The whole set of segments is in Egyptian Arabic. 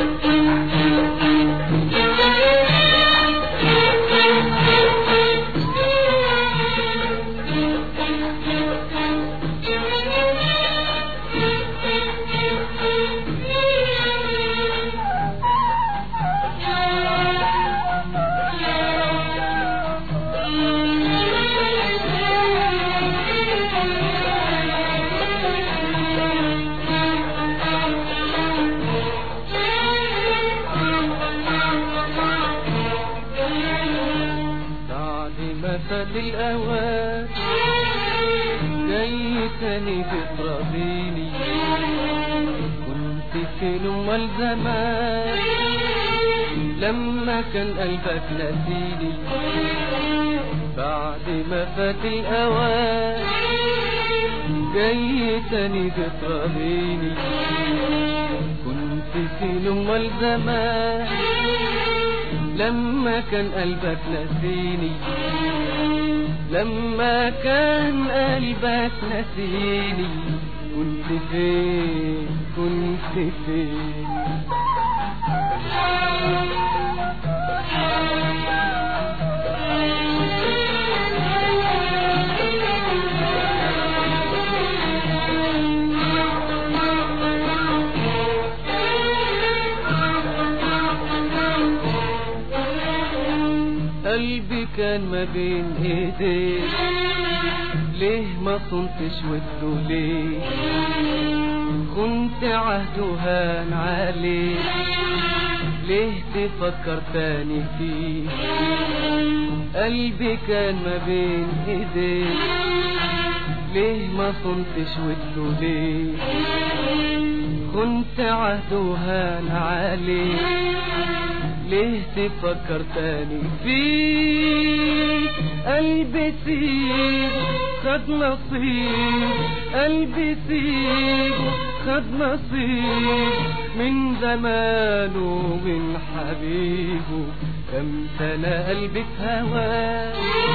بعد ما فات الأوان جاي تاني بتراضيني كنت فين أمال زمان لما كان قلبك نسيني بعد ما فات الأوان جاي تاني بتراضيني كنت فين أمال زمان لما كان قلبك نسيني لما كان قلبك نسيني كنت فين كنت فين قلبي كان ما بين ايديك ليه ما صنتش وده ليه كنت عهد وهان عليك ليه تفكر تاني فيه قلبي كان ما بين ايديك ليه ما صنتش وده ليه كنت عهد وهان عليك ليه تفكر تاني فيك قلبي سيب خد نصيب قلبي سيب خد نصيب من زمانه من حبيبه كم سنة قلبي في هواه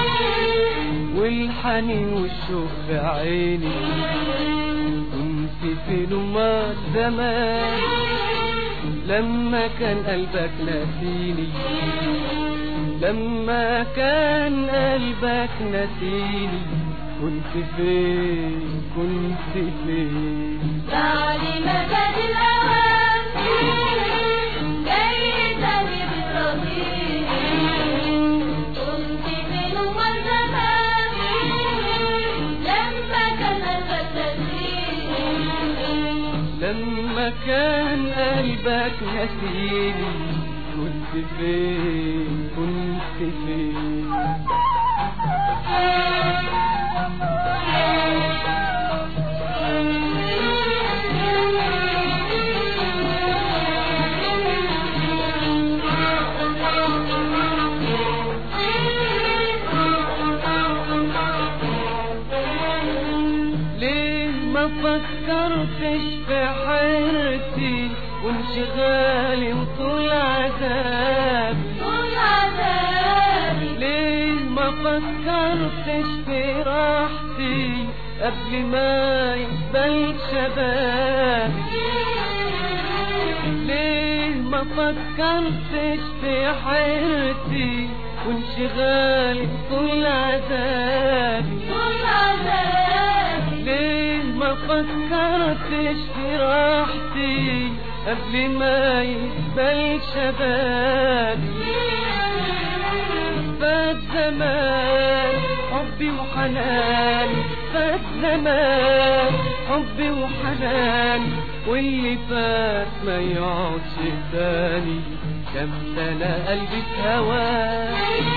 والحنين والشوق في عيني كنت فين امال زمان لما كان قلبك ناسيني لما كان قلبك ناسيني كنت فين كنت فين بعد ما فات الأوان جاي تاني بتراضيني كنت فين أمال زمان لما كان قلبك نسيني لما كان قلبك ناسيني كنت فين كنت فين ليه ما فكرتش في حيرتي وانشغالي وطول عذابي طول عذابي ليه ما فكرتش في راحتي قبل ما يقبل شبابي ليه ما فكرتش في حيرتي وانشغالي طول عذابي طول عذابي ليه ما فكرتش في راحتي قبل ما يقبل شبابي فات زمان حبي وحنان فات زمان حبي وحنان واللي فات ما يقعدش تاني كم سنة قلبي في هواه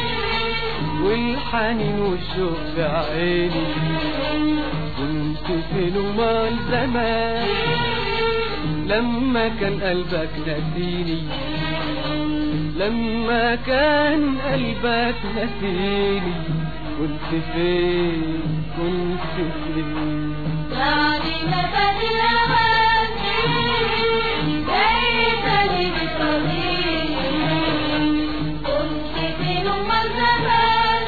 والحنين والشوق في عيني كنت فين امال زمان لما كان قلبك نسيني لما كان قلبك نسيني كنت فين كنت فين بعد ما فات الأوان جاي تاني بتراضيني كنت فين أمال زمان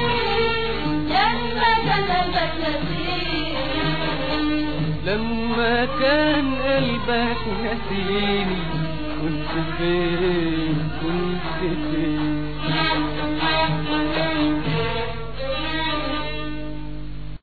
لما كان قلبك نسيني لما كان قلبك نسيني كنت فين كنت فين